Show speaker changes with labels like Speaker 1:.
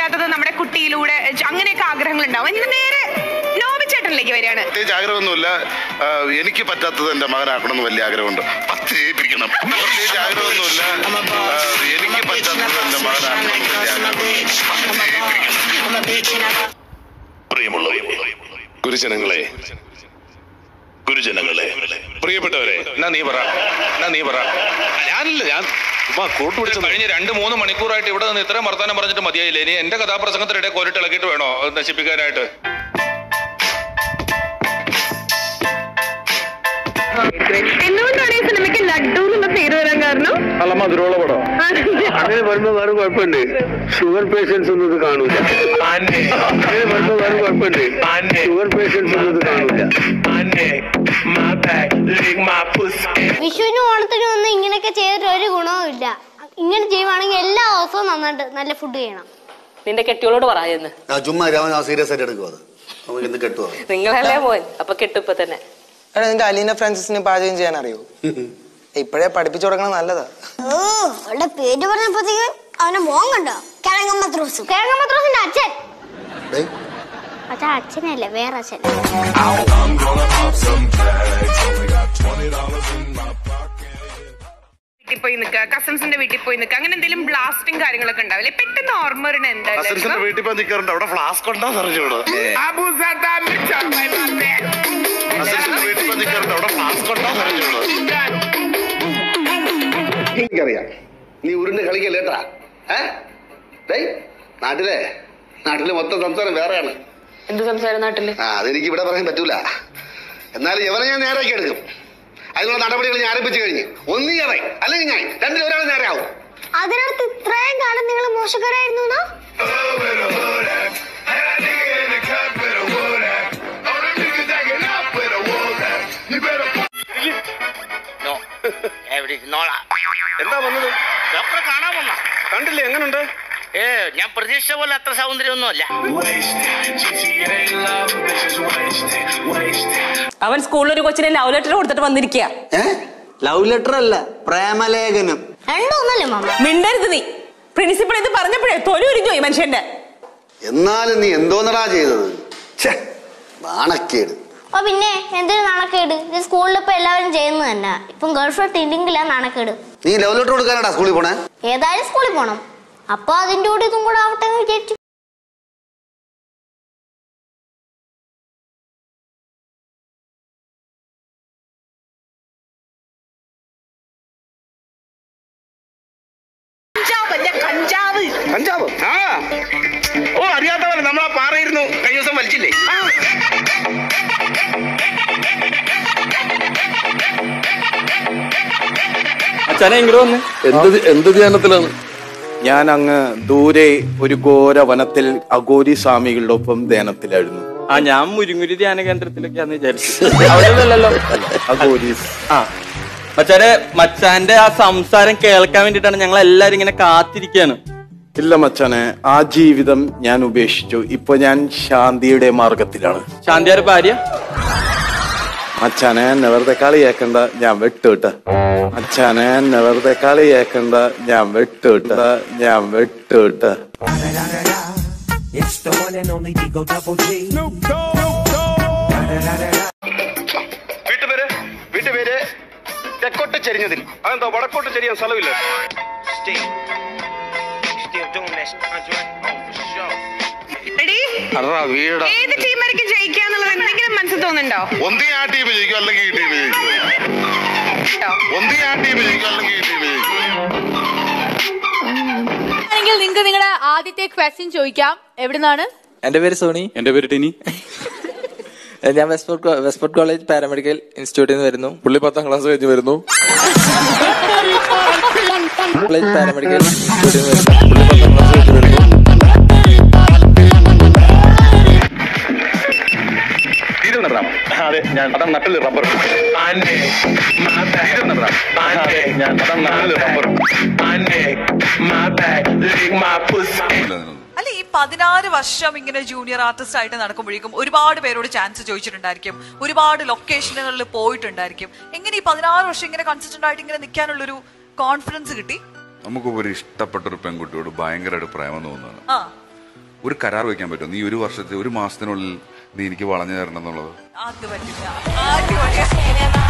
Speaker 1: പറ്റാത്തത് നമ്മുടെ കുട്ടിയിലൂടെ ച- അങ്ങനെയൊക്കെ ആഗ്രഹങ്ങൾ ഉണ്ടാവും എന്നിട്ട് നേരെ നോബിച്ചേട്ടനിലേക്ക് വരികയാണ്
Speaker 2: പ്രത്യേകിച്ച് ആഗ്രഹമൊന്നുമില്ല ആ, എനിക്ക് പറ്റാത്തത് എന്റെ മകനാക്കണം എന്ന് വലിയ ആഗ്രഹമുണ്ട് പത്ത് ജയിപ്പിക്കണം പ്രത്യേകിച്ച് ആഗ്രഹമൊന്നുമില്ല ആ, എനിക്ക് പറ്റാത്തത് എന്റെ മകനാക്കണം എന്ന് വലിയ ആഗ്രഹമുണ്ട് പത്ത് ജയിപ്പിക്കണം
Speaker 3: പ്രിയമുള്ളവരെ ഗുരുജനങ്ങളെ ഗുരുജനങ്ങളെ പ്രിയപ്പെട്ടവരെ എന്നാ നീ പറ എന്നാ നീ പറ ഞാനില്ല ഞാൻ ചുമ്മാ കൂട്ടു പിടിച്ച
Speaker 4: കഴിഞ്ഞ രണ്ട് മൂന്ന് മണിക്കൂറായിട്ട് ഇവിടെ നിന്ന് ഇത്രയും വർത്താനം പറഞ്ഞിട്ട് മതിയായില്ലേ ഇനി എന്റെ കഥാപ്രസംഗത്തിനിടെ കോരിട്ട് ഇളക്കിയിട്ട് വേണോ അത് നശിപ്പിക്കാനായിട്ട്
Speaker 1: എന്തുകൊണ്ടാണ് ഈ സിനിമയ്ക്ക് ലഡ്ഡു എന്നുള്ള പേര് വരാൻ കാരണം
Speaker 5: നല്ല മധുരമുള്ള പടം അങ്ങനെ വരുമ്പോ വേറെ കുഴപ്പമുണ്ട് ഷുഗർ പേഷ്യൻസ് ഒന്നും ഇത് കാണൂല അങ്ങനെ വരുമ്പോ വേറെ കുഴപ്പമുണ്ട് ഷുഗർ പേഷ്യൻസ് ഒന്നും ഇത് കാണൂല
Speaker 6: വിഷുവിനും ഓണത്തിനും ഒന്നും ഇങ്ങനെയൊക്കെ ചെയ്തിട്ട് ഒരു ഗുണവും ഇല്ല ഇങ്ങനെ ചെയ്യുവാണെങ്കിൽ എല്ലാ ദിവസവും നന്നായിട്ട് നല്ല ഫുഡ് ചെയ്യണം
Speaker 7: നിന്റെ കെട്ടിയോളോട് പറയുന്നു
Speaker 8: ആ ചുമ്മാ അവൻ ആ സീരിയസ് ആയിട്ട് എടുക്കും അത് നമുക്ക് എന്ത് കെട്ടുവാ
Speaker 7: നിങ്ങളല്ലേ പോൻ അപ്പൊ കെട്ടും ഇപ്പൊ തന്നെ
Speaker 9: എടാ നിന്റെ അലീന ഫ്രാൻസിസിന് പാചകം ചെയ്യാൻ അറിയോ ഇപ്പോഴേ പഠിപ്പിച്ചു കൊടുക്കണം നല്ലതാ
Speaker 6: ഓ അവളുടെ പേര് പറഞ്ഞപ്പോഴത്തേക്ക് അവനെ മോൻ കണ്ടോ കിഴങ്ങമ്മത്രോസ് കിഴങ്ങമ്മത്രോസിന്റെ അച്ഛൻ
Speaker 8: ഡേയ്,
Speaker 6: അച്ഛൻ അച്ഛനല്ലേ വേറെ അച്ഛൻ
Speaker 1: വീട്ടിൽ പോയി നിൽക്കുക കസിൻസിന്റെ വീട്ടിൽ പോയി നിൽക്കുക അങ്ങനെ എന്തെങ്കിലും ബ്ലാസ്റ്റിംഗ് കാര്യങ്ങളൊക്കെ ഉണ്ടാവില്ലേ പെട്ടെന്ന് ഓർമ്മ വരുന്ന
Speaker 2: കസിൻസിന്റെ
Speaker 1: എന്തായാലും
Speaker 2: വീട്ടിൽ പോയി നിൽക്കാറുണ്ട് അവിടെ ഫ്ലാസ്ക് ഉണ്ടാന്ന് അറിഞ്ഞൂടെ കസിൻസിന്റെ വീട്ടിൽ പോയി നിൽക്കാറുണ്ട് അവിടെ ഫ്ലാസ്ക് ഉണ്ടാന്ന് അറിഞ്ഞൂടെ
Speaker 8: എനിക്കറിയാം നീ ഉരുണ്ട് കളിക്കല്ലേട്ടാ ഏ ഡേയ് നാട്ടിലെ നാട്ടിലെ മൊത്തം സംസാരം വേറെയാണ്
Speaker 7: എന്ത് സംസാരം നാട്ടില്
Speaker 8: ആ അതെനിക്ക് ഇവിടെ പറയാൻ പറ്റൂല എന്നാലും എവരെ ഞാൻ നേരാക്കി എടുക്കും അതിനുള്ള നടപടികൾ ഞാൻ ആരംഭിച്ചു കഴിഞ്ഞു ഒന്നീ ഇറ അല്ലെങ്കിൽ ഞാൻ രണ്ടിൽ ഒരാൾ നേരെയാവും
Speaker 6: അതിനടുത്ത് ഇത്രയും കാലം നിങ്ങൾ മോശക്കാരായിരുന്നു എന്നാ?
Speaker 5: എന്താ വന്നത്
Speaker 10: ഡോക്ടറെ കാണാൻ വന്ന
Speaker 5: കണ്ടില്ലേ എങ്ങനുണ്ട്
Speaker 10: ഏ ഞാൻ പ്രതീക്ഷിച്ച പോലെ അത്ര സൗന്ദര്യമൊന്നുമല്ല
Speaker 7: അവൻ സ്കൂളിൽ ഒരു കൊച്ചിനെ ലവ് ലെറ്റർ കൊടുത്തിട്ട് വന്നിരിക്കുക
Speaker 9: ഏ ലവ് ലെറ്റർ അല്ല പ്രേമലേഖനം
Speaker 6: രണ്ടും ഒന്നല്ലേ മാമ
Speaker 7: മിണ്ടരുത് നീ പ്രിൻസിപ്പൾ ഇത് പറഞ്ഞപ്പോഴേ തൊലി ഉരിഞ്ഞോയി മനുഷ്യന്റെ
Speaker 8: എന്നാലും നീ എന്തോന്നടാ ചെയ്തത് ഛേ നാണക്കേട്
Speaker 6: അപ്പൊ പിന്നെ എന്തൊരു നാണക്കേട് ഇത് സ്കൂളിൽ ഇപ്പൊ എല്ലാവരും ചെയ്യുന്നത് തന്നെ ഇപ്പം ഗേൾഫ്രണ്ട് ഇല്ലെങ്കിലാ നാണക്കേട്
Speaker 8: നീ ലവ് ലെറ്റർ കൊടുക്കാനാടാ സ്കൂളിൽ പോണേ
Speaker 6: ഏതായാലും സ്കൂളിൽ പോണം അപ്പൊ അതിന്റെ കൂടെ ഇതും കൂടെ ആവട്ടെ എന്ന് വിചാരിച്ചു
Speaker 1: കഞ്ചാവല്ല കഞ്ചാവ്
Speaker 5: കഞ്ചാവ്
Speaker 10: ആ ഓ അറിയാത്ത പോലെ നമ്മളാ പാറയിരുന്നു കഴിഞ്ഞ ദിവസം വലിച്ചില്ലേ
Speaker 11: അച്ഛനെ ഇങ്ങോട്ട് വന്ന്
Speaker 5: എന്ത് എന്ത് ധ്യാനത്തിലാണ്
Speaker 11: ഞാൻ അങ്ങ് ദൂരെ ഒരു ഘോര വനത്തിൽ അഘോരി സ്വാമികളുടെ ഒപ്പം ധ്യാനത്തിലായിരുന്നു ആ ഞാൻ മുരിങ്ങുരി ധ്യാന കേന്ദ്രത്തിലൊക്കെയാന്ന് വിചാരിച്ചു അവിടെ അഘോരി ആ മച്ചാരെ മച്ചാന്റെ ആ സംസാരം കേൾക്കാൻ വേണ്ടിട്ടാണ് ഞങ്ങൾ എല്ലാരും ഇങ്ങനെ കാത്തിരിക്കാണ് ഇല്ല മച്ചാനെ ആ ജീവിതം ഞാൻ ഉപേക്ഷിച്ചു ഇപ്പൊ ഞാൻ ശാന്തിയുടെ മാർഗത്തിലാണ് ശാന്തിയുടെ ഭാര്യ അച്ഛനെ വെറുതെ കളിയാക്കണ്ട ഞാൻ വെട്ടുവിട്ട അച്ഛനെ വെറുതെ കളിയാക്കണ്ട ഞാൻ വെട്ടുവിട്ട ഞാൻ വെട്ടുവിട്ട
Speaker 5: വീട്ടുപേര് വീട്ടുപേര് തെക്കോട്ട് ചെരിഞ്ഞതിൽ അതെന്താ വടക്കോട്ട് ചെരിയാൻ സ്ഥലമില്ല
Speaker 1: എടീ
Speaker 2: വീടാ
Speaker 1: ഏത് ടീമായിരിക്കും ജയിക്കാന്നുള്ളത് എന്തെങ്കിലും മനസ്സിൽ തോന്നുന്നുണ്ടോ
Speaker 2: ഒന്നീ ആ ടീം ജയിക്കും അല്ലെങ്കിൽ ഈ ടീം ജയിക്കും
Speaker 1: ഉണ്ടോ?
Speaker 2: ഒന്നീ ആ ടീം ജയിക്കും അല്ലെങ്കിൽ ഈ ടീം ജയിക്കും
Speaker 12: ആണെങ്കിൽ നിങ്ങൾക്ക് നിങ്ങളുടെ ആദ്യത്തെ ക്വസ്റ്റ്യൻ ചോദിക്കാം എവിടുന്നാണ്
Speaker 9: എന്റെ പേര് സോണി
Speaker 11: എന്റെ പേര് ടിനി
Speaker 9: ഞാൻ വെസ്റ്റ്ഫോർട്ട് വെസ്റ്റ്ഫോർട്ട് കോളേജ് പാരാമെഡിക്കൽ ഇൻസ്റ്റിറ്റ്യൂട്ടിൽ നിന്ന് വരുന്നു
Speaker 11: പുള്ളി പത്താം ക്ലാസ് കഴിഞ്ഞ് വരുന്നു
Speaker 9: കോളേജ് പാരാമെഡിക്കൽ ഇൻസ്റ്റിറ്റ്യൂട്ടിൽ നിന്ന് വരുന്നു പുള്ളി പത്താം ക്ലാസ് കഴിഞ്ഞ് വരുന്നു
Speaker 5: ഇതിൽ നടാം അതെ ഞാൻ അതാ നട്ടില് റബ്ബർ ഇതിൽ നടാം അതെ ഞാൻ അതാ നട്ടില് റബ്ബർ
Speaker 12: അല്ല ഈ പതിനാറ് വർഷം ഇങ്ങനെ ജൂനിയർ ആർട്ടിസ്റ്റ് ആയിട്ട് നടക്കുമ്പോഴേക്കും ഒരുപാട് പേരോട് ചാൻസ് ചോദിച്ചിട്ടുണ്ടായിരിക്കും ഒരുപാട് ലൊക്കേഷനുകളിൽ പോയിട്ടുണ്ടായിരിക്കും എങ്ങനെ ഈ പതിനാറ് വർഷം ഇങ്ങനെ കൺസിസ്റ്റന്റ് ആയിട്ട് ഇങ്ങനെ നിൽക്കാനുള്ളൊരു കോൺഫിഡൻസ് കിട്ടി
Speaker 13: നമുക്ക് ഒരു ഇഷ്ടപ്പെട്ട ഒരു പെൺകുട്ടിയോട് ഭയങ്കരമായിട്ട് പ്രേമം തോന്നുകയാണ്
Speaker 12: ആ
Speaker 13: ഒരു കരാർ വെക്കാൻ പറ്റും നീ ഒരു വർഷത്തെ ഒരു മാസത്തിനുള്ളിൽ നീ എനിക്ക് വളഞ്ഞു തരണം എന്നുള്ളത്
Speaker 12: അത് പറ്റില്ല അടിപൊളി